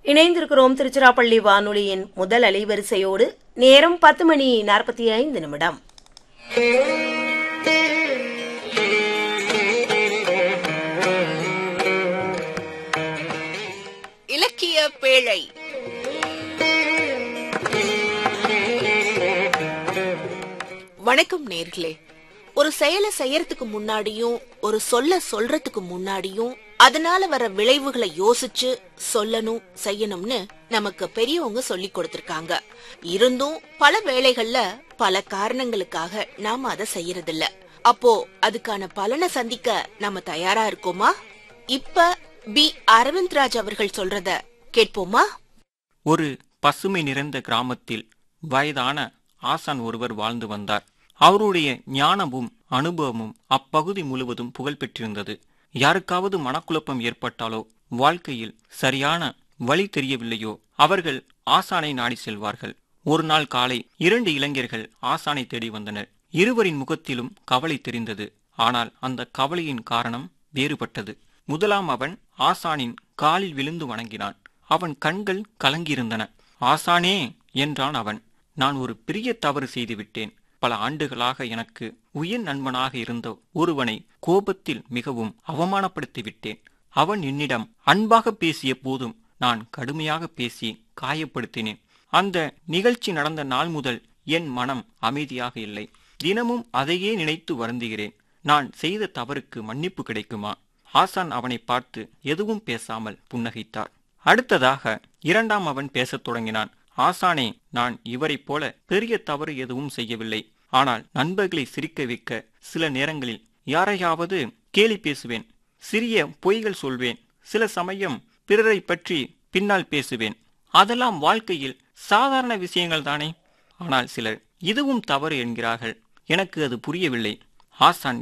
இணைந்திருக்கிறோம் திருச்சிராப்பள்ளி வானொலியின் முதல் அலைவரிசையோடு நேரம் பத்து மணி நாற்பத்தி ஐந்து நிமிடம் இலக்கிய பேழை வணக்கம் நேர்களே ஒரு செயலை செய்யறதுக்கு முன்னாடியும் ஒரு சொல்ல சொல்றதுக்கு முன்னாடியும் அதனால வர விளைவுகளை யோசிச்சு சொல்லணும் செய்யணும்னு நமக்கு பெரியவங்க சொல்லி கொடுத்திருக்காங்க இருந்தும் பல வேளைகள்ல பல காரணங்களுக்காக நாம அதை செய்யறதில்ல அப்போ அதுக்கான பலனை சந்திக்க நாம தயாரா இருக்கோமா இப்ப பி அரவிந்த்ராஜ் அவர்கள் சொல்றத கேட்போமா ஒரு பசுமை நிறைந்த கிராமத்தில் வயதான ஆசான் ஒருவர் வாழ்ந்து வந்தார் அவருடைய ஞானமும் அனுபவமும் அப்பகுதி முழுவதும் புகழ் பெற்றிருந்தது யாருக்காவது மனக்குழப்பம் ஏற்பட்டாலோ வாழ்க்கையில் சரியான வழி தெரியவில்லையோ அவர்கள் ஆசானை நாடி செல்வார்கள் ஒரு நாள் காலை இரண்டு இளைஞர்கள் ஆசானை தேடி வந்தனர் இருவரின் முகத்திலும் கவலை தெரிந்தது ஆனால் அந்த கவலையின் காரணம் வேறுபட்டது முதலாம் அவன் ஆசானின் காலில் விழுந்து வணங்கினான் அவன் கண்கள் கலங்கியிருந்தன ஆசானே என்றான் அவன் நான் ஒரு பெரிய தவறு செய்துவிட்டேன் பல ஆண்டுகளாக எனக்கு உயிர் நண்பனாக இருந்த ஒருவனை கோபத்தில் மிகவும் அவமானப்படுத்தி விட்டேன் அவன் என்னிடம் அன்பாக பேசிய போதும் நான் கடுமையாக பேசி காயப்படுத்தினேன் அந்த நிகழ்ச்சி நடந்த நாள் முதல் என் மனம் அமைதியாக இல்லை தினமும் அதையே நினைத்து வருந்துகிறேன் நான் செய்த தவறுக்கு மன்னிப்பு கிடைக்குமா ஆசான் அவனை பார்த்து எதுவும் பேசாமல் புன்னகைத்தார் அடுத்ததாக இரண்டாம் அவன் பேசத் தொடங்கினான் ஆசானே நான் இவரைப் போல பெரிய தவறு எதுவும் செய்யவில்லை ஆனால் நண்பர்களை சிரிக்க வைக்க சில நேரங்களில் யாரையாவது கேலி பேசுவேன் சிறிய பொய்கள் சொல்வேன் சில சமயம் பிறரை பற்றி பின்னால் பேசுவேன் அதெல்லாம் வாழ்க்கையில் சாதாரண விஷயங்கள் தானே ஆனால் சிலர் இதுவும் தவறு என்கிறார்கள் எனக்கு அது புரியவில்லை ஆசான்